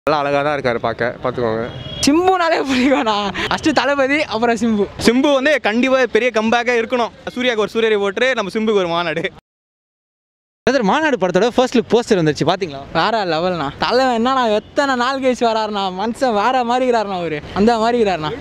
நல்லா அழகாக தான் இருக்கார் பார்க்க பார்த்துக்கோங்க சிம்புனாலே பிடிக்கும்ண்ணா ஃபஸ்ட்டு தளபதி அப்புறம் சிம்பு சிம்பு வந்து கண்டிப்பாக பெரிய கம்பேக்காக இருக்கணும் சூர்யாவுக்கு ஒரு சூரியரை போட்டு நம்ம சிம்புக்கு ஒரு மாநாடு பிரதர் மாநாடு படத்தோட ஃபர்ஸ்ட் லுக் போஸ்டர் வந்துருச்சு பாத்தீங்களா வேற லெவல்ண்ணா தலைவன் என்னண்ணா எத்தனை நாள் கழிச்சு வராருண்ணா மனுஷன் வேற மாதிரி இருக்கிறாருண்ணா அவரு அந்த மாதிரி இருக்கிறாருண்ணா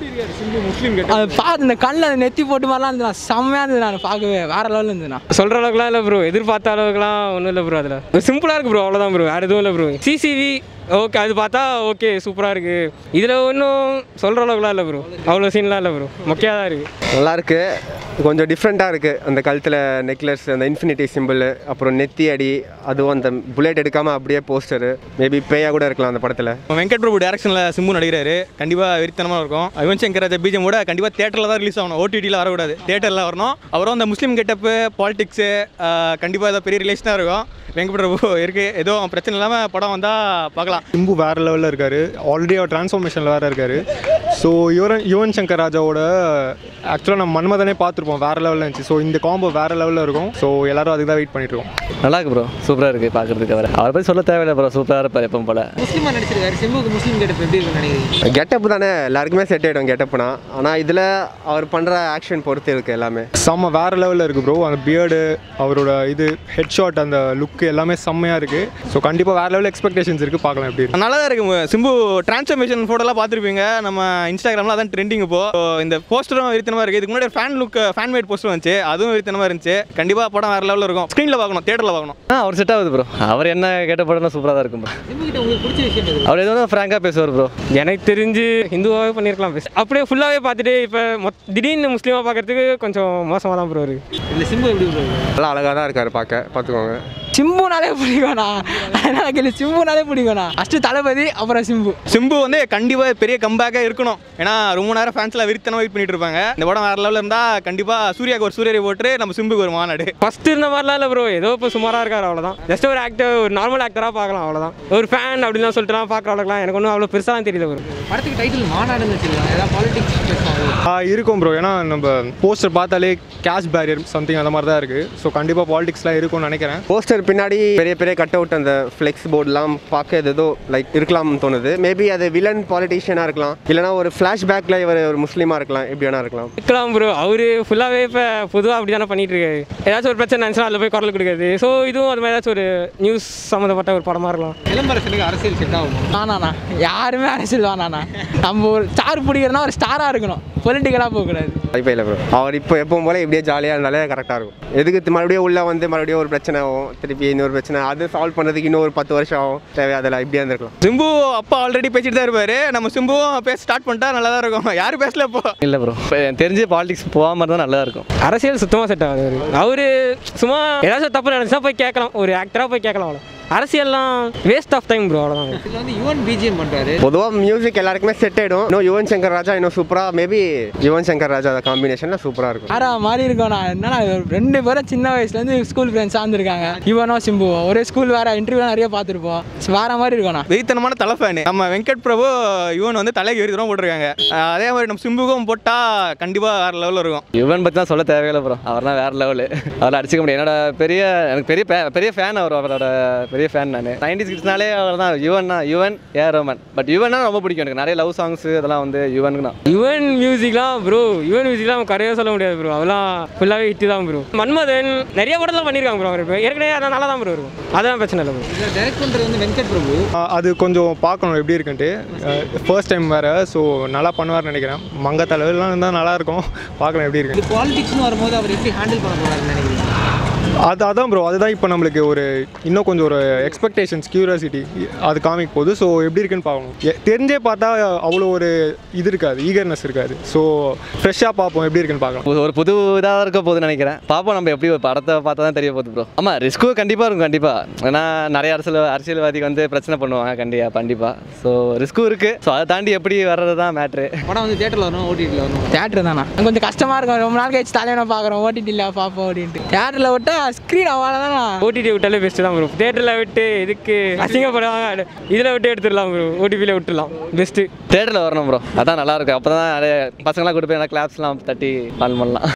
அது பார்த்து இந்த கண்ணில் நெத்தி போட்டு மாதிரிலாம் இருந்துண்ணா செம்மையாக இருந்தது நான் பார்க்கவே வேற லெவலில் இருந்துண்ணா சொல்கிற அளவுக்குலாம் இல்லை ப்ரோ எதிர்பார்த்த அளவுக்குலாம் ஒன்றும் இல்லை ப்ரோ அதில் சிம்பிளாக இருக்குது ப்ரோ அவ்வளோதான் ப்ரோ வேறு எதுவும் இல்லை ப்ரோ சிசிவி ஓகே அது பார்த்தா ஓகே சூப்பராக இருக்குது இதில் ஒன்றும் சொல்கிற அளவுக்குலாம் இல்லை ப்ரோ அவ்வளோ சீன்லாம் இல்லை ப்ரோ மொக்கையாக தான் இருக்குது நல்லா இருக்கு கொஞ்சம் டிஃப்ரெண்ட்டாக இருக்குது அந்த கழுத்தில் நெக்லஸ் அந்த இன்ஃபினிட்டி சிம்பிள் அப்புறம் நெத்தி அடி அதுவும் அந்த புல்லட் எடுக்காமல் அப்படியே போஸ்டரு மேபி பேயாக கூட இருக்கலாம் அந்த படத்தில் வெங்கட் பிரபு டேரக்ஷனில் சிம்பு நடிக்கிறாரு கண்டிப்பாக வெறித்தனமாக இருக்கும் யுவன் சங்கர் ராஜா பீஜம் கூட கண்டிப்பாக தேட்டரில் தான் ரிலீஸ் ஆகணும் ஓடிடியில் வரக்கூடாது தேட்டரில் வரணும் அப்புறம் அந்த முஸ்லீம் கெட்டப்பு பாலிடிக்ஸு கண்டிப்பாக ஏதோ பெரிய ரிலேஷனாக இருக்கும் வெங்கட் பிரபு இருக்குது எதுவும் பிரச்சனை இல்லாமல் படம் வந்தால் பார்க்கலாம் சிம்பு வேறு லெவலில் இருக்கார் ஆல்ரெடி அவர் டிரான்ஸ்ஃபார்மேஷனில் வேறு இருக்கார் ஸோ யுவன் யுவன் சங்கர் ராஜாவோட ஆக்சுவலாக நம்ம மன்மதனே பார்த்துருப்போம் வேறு லெவலில் இருந்துச்சு ஸோ இந்த காம்போ வேறு லெவலில் இருக்கும் ஸோ எல்லாரும் அதுக்கு தான் வெயிட் பண்ணிட்டு இருக்கோம் நல்லா இருக்கு ப்ரோ சூப்பராக இருக்குது பார்க்குறதுக்கு அவர் அவரை பற்றி சொல்ல தேவையில்லை ப்ரோ சூப்பராக இருப்பார் எப்பவும் போல முஸ்லீமாக நடிச்சிருக்காரு சிம்புக்கு முஸ்லீம் கேட்டப் எப்படி இருக்குன்னு நினைக்கிறீங்க கெட்டப் தானே எல்லாருக்குமே செட் ஆகிடும் கெட்டப்னா ஆனால் இதில் அவர் பண்ணுற ஆக்ஷன் பொறுத்து இருக்குது எல்லாமே செம்ம வேறு லெவலில் இருக்குது ப்ரோ அந்த பியர்டு அவரோட இது ஹெட் ஷாட் அந்த லுக்கு எல்லாமே செம்மையாக இருக்குது ஸோ கண்டிப்பாக வேறு லெவல் எக்ஸ்பெக்டேஷன்ஸ் இருக்குது பார்க்கலாம் எப்படி இருக்கு நல்லா தான் இருக்கு சிம்பு டிரான்ஸ்ஃபர்மேஷன் ஃபோட்டோலாம் பார்த்துருப்பீங்க நம்ம இன்ஸ்டாகிராமில் அதான் ட்ரெண்டிங் இப்போ So, இந்த போஸ்டரும் வெறித்தனமாக இருக்குது இதுக்கு முன்னாடி fan look fan made poster வந்துச்சு அதுவும் வெறித்தனமாக இருந்துச்சு கண்டிப்பாக படம் வேறு லெவலில் இருக்கும் ஸ்க்ரீனில் பார்க்கணும் தேட்டரில் பார்க்கணும் ஆ அவர் செட் ஆகுது ப்ரோ அவர் என்ன கேட்ட படம்னா சூப்பராக தான் இருக்கும் bro. சிம்பு கிட்ட உங்களுக்கு பிடிச்ச விஷயம் எது அவர் எதுவும் ஃப்ராங்காக பேசுவார் ப்ரோ எனக்கு தெரிஞ்சு ஹிந்துவாகவே பண்ணியிருக்கலாம் best. அப்படியே ஃபுல்லாகவே பார்த்துட்டு இப்போ மொத் திடீர்னு முஸ்லீமாக பார்க்குறதுக்கு கொஞ்சம் மோசமாக தான் ப்ரோ இருக்குது இல்லை சிம்பு எப்படி bro? நல்லா அழகாக தான் இருக்கார் பார்க்க பார்த்துக்கோங்க சிம்புனாலே பிடிக்கும்ண்ணா அதனால கேள்வி சிம்புனாலே பிடிக்கும்ண்ணா ஃபஸ்ட்டு தளபதி அப்புறம் சிம்பு சிம்பு வந்து கண்டிப்பாக பெரிய கம்பேக்காக இருக்கணும் ஏன்னா ரொம்ப நேரம் ஃபேன்ஸ்லாம் வெறித்தனமாக வெயிட் பண்ணிட்டு இருப்பாங்க இந்த படம் வேறு லெவலில் இருந்தால் கண்டிப்பாக சூர்யாவுக்கு ஒரு சூரியரை போட்டு நம்ம சிம்புக்கு ஒரு மாநாடு ஃபஸ்ட்டு இருந்த மாதிரிலாம் இல்லை ப்ரோ ஏதோ இப்போ சுமாராக இருக்கார் அவ்வளோதான் ஜஸ்ட் ஒரு ஆக்டர் ஒரு நார்மல் ஆக்டராக பார்க்கலாம் அவ்வளோதான் ஒரு ஃபேன் அப்படிலாம் சொல்லிட்டுலாம் பார்க்குற அளவுக்குலாம் எனக்கு ஒன்றும் அவ்வளோ பெருசாலாம் தெரியல ப்ரோ படத்துக்கு டைட்டில் மாநாடுன்னு வச்சிருக்காங்க ஏதாவது பாலிடிக்ஸ் பேசுவாங்க ஆ, இருக்கும் ப்ரோ ஏன்னா நம்ம போஸ்டர் பார்த்தாலே கேஷ் பேரியர் சம்திங் அந்த மாதிரி தான் இருக்குது ஸோ கண்டிப்பாக பாலிடிக்ஸ்லாம் இருக்கும்னு நினைக்கிறேன் போஸ்டர் பின்னாடி பெரிய பெரிய கட் அவுட் அந்த ஃப்ளெக்ஸ் போர்ட்லாம் பார்க்க இது ஏதோ லைக் இருக்கலாம்னு தோணுது மேபி அது வில்லன் பாலிட்டிஷியனாக இருக்கலாம் இல்லைனா ஒரு ஃப்ளாஷ்பேக்கில் இவர் ஒரு முஸ்லீமாக இருக்கலாம் எப்படி வேணா இருக்கலாம் இருக்கலாம் ப்ரோ அவரு ஃபுல்லாகவே இப்போ பொதுவாக அப்படி தானே பண்ணிட்டு இருக்காரு ஏதாச்சும் ஒரு பிரச்சனை நினச்சா அதில் போய் குரல் கொடுக்குறது ஸோ இதுவும் அது மாதிரி ஏதாச்சும் ஒரு நியூஸ் சம்மந்தப்பட்ட ஒரு படமாக இருக்கலாம் இளம்பரசனுக்கு அரசியல் செட் ஆகும் வேணாண்ணா யாருமே அரசியல் வேணாண்ணா நம்ம ஒரு ஸ்டார் பிடிக்கிறோன்னா ஒரு ஸ்டாராக இருக்கணும் பொலிட்டிக்கலாக போகக்கூடாது வாய்ப்பே இல்லை ப்ரோ அவர் இப்போ எப்பவும் போல இப்படியே ஜாலியாக இருந்தாலே கரெக்டாக இருக்கும் எதுக்கு தி- மறுபடியும் உள்ளே வந்து மறுபடியும் ஒரு பிரச்சனை ஆகும் திருப்பி இன்னொரு பிரச்சனை அது சால்வ் பண்ணுறதுக்கு இன்னும் ஒரு பத்து வருஷம் ஆகும் தேவையாதில்ல இப்படியே இருந்திருக்கலாம் சிம்பு அப்பா ஆல்ரெடி பேசிட்டு தான் இருப்பாரு நம்ம சிம்புவும் பேச ஸ்டார்ட் பண்ணிட்டா நல்லா தான் இருக்கும் யாரும் பேசல இப்போ இல்லை ப்ரோ எனக்கு தெரிஞ்சு பாலிடிக்ஸ் போகாமல் இருந்தால் நல்லா இருக்கும் அரசியல் சுத்தமாக செட் ஆகாது அவருக்கு அவரு சும்மா ஏதாச்சும் தப்பு நடந்துச்சுன்னா போய் கேட்கலாம் ஒரு ஆக்டராக போய் கேட்கலாம் அவ்வளோ அரசியல்லாம் வேஸ்ட் ஆஃப் டைம் ப்ரோ அவ்வளோதான் இதில் வந்து யுவன் பிஜிஎம் பண்ணுறாரு பொதுவாக மியூசிக் எல்லாருக்குமே செட் ஆகிடும் இன்னும் யுவன் சங்கர் ராஜா இன்னும் சூப்பராக மேபி யுவன் சங்கர் ராஜா காம்பினேஷனில் சூப்பராக இருக்கும் வேற மாதிரி இருக்கோண்ணா என்னன்னா இது ரெண்டு பேரும் சின்ன வயசுலேருந்து ஸ்கூல் ஃப்ரெண்ட்ஸாக இருந்திருக்காங்க இவனோ சிம்புவோ ஒரே ஸ்கூல் வேற இன்டர்வியூ நிறைய பார்த்துருப்போம் வேற மாதிரி இருக்கோண்ணா வெறித்தனமான தலை ஃபேனு நம்ம வெங்கட் பிரபு யுவன் வந்து தலைக்கு வெறித்தனம் போட்டிருக்காங்க அஹ் அதே மாதிரி நம்ம சிம்புக்கும் போட்டால் கண்டிப்பாக வேறு லெவலில் இருக்கும் யுவன் பற்றி தான் சொல்ல தேவையில்லை ப்ரோ அவர்னா வேறு லெவலு அவரை அடிச்சுக்க முடியும் என்னோட பெரிய எனக்கு பெரிய பே- பெரிய ஃபேன் அவர் அவரோட பெரிய ஃபேன் நான் நைன்டி சிக்ஸ்னாலே அவர் தான் யுவன் தான் யுவன் ஏ ரோமன் பட் யுவன்னா ரொம்ப பிடிக்கும் எனக்கு நிறைய லவ் சாங்ஸ் இதெல்லாம் வந்து யுவனுக்கு தான் யுவன் மியூசிக்லாம் ப்ரோ யுவன் மியூசிக்லாம் கரையாக சொல்ல முடியாது ப்ரோ அதெல்லாம் ஃபுல்லாகவே ஹிட்டு தான் ப்ரோ மன்மதன் நிறைய படத்தில் பண்ணியிருக்காங்க ப்ரோ அவர் ஏற்கனவே அதான் நல்லா தான் ப்ரோ இருக்கும் அதெல்லாம் பிரச்சனை இல்லை ப்ரோ இதில் டைரக்ட் பண்ணுறது வந்து வெங்கட் பிரபு ஆ, அது கொஞ்சம் பார்க்கணும் எப்படி இருக்குன்ட்டு ஃபர்ஸ்ட் டைம் வேறு ஸோ நல்லா பண்ணுவார்னு நினைக்கிறேன் மங்க தலைவர்லாம் இருந்தால் நல்லாயிருக்கும் பார்க்கலாம் எப்படி இருக்கு இது பாலிடிக்ஸ்னு வரும்போது அவர் எப்படி ஹேண்டில் பண்ண போகிறாருன்னு நினைக்கிறீங்க அது அதான் ப்ரோ அதுதான் இப்போ நம்மளுக்கு ஒரு இன்னும் கொஞ்சம் ஒரு எக்ஸ்பெக்டேஷன்ஸ் கியூரியாசிட்டி அது காமிக் போகுது ஸோ எப்படி இருக்குன்னு பார்க்கணும் எ- தெரிஞ்சே பார்த்தா அவ்வளோ ஒரு இது இருக்காது ஈகர்னஸ் இருக்காது ஸோ ஃப்ரெஷ்ஷாக பார்ப்போம் எப்படி இருக்குன்னு பார்க்கலாம் புது- ஒரு புது இதாக இருக்க போகுதுன்னு நினைக்கிறேன் பார்ப்போம் நம்ம எப்படி ஒரு படத்தை பார்த்தா தான் தெரிய போகுது ப்ரோ ஆமாம் ரிஸ்க்கும் கண்டிப்பாக இருக்கும் கண்டிப்பாக ஏன்னா நிறைய அரசியல் அரசியல்வாதிக்கு வந்து பிரச்சனை பண்ணுவாங்க கண்டிப்பாக கண்டிப்பாக ஸோ ரிஸ்க்கும் இருக்குது ஸோ அதை தாண்டி எப்படி வர்றது தான் மேட்ரு படம் வந்து தேட்டரில் வரணும் ஓடிடியில் வரணும் தேட்டர் தானா கொஞ்சம் கஷ்டமாக இருக்கும் ரொம்ப நாள் கழிச்சு தலைவனை பார்க்குறோம் ஓடிடியில் பார்ப்போம் அப்படின்ட்டு தேட்டரில் விட்டா ஸ்க்ரீன் அவ்வளோதானா ஓடிடி விட்டாலே பெஸ்ட்டு தான் ப்ரோ தேட்டரில் விட்டு இதுக்கு அசிங்கப்படுவாங்க இதில் விட்டு எடுத்துடலாம் ப்ரோ ஓடிபியில் விட்டுடலாம் பெஸ்ட்டு தேட்டரில் வரணும் ப்ரோ அதான் நல்லா இருக்கும் அப்போ தான் நிறைய பசங்களாம் கூட்டு போய் நல்லா கிளாப்ஸ்லாம் தட்டி பால் பண்ணலாம்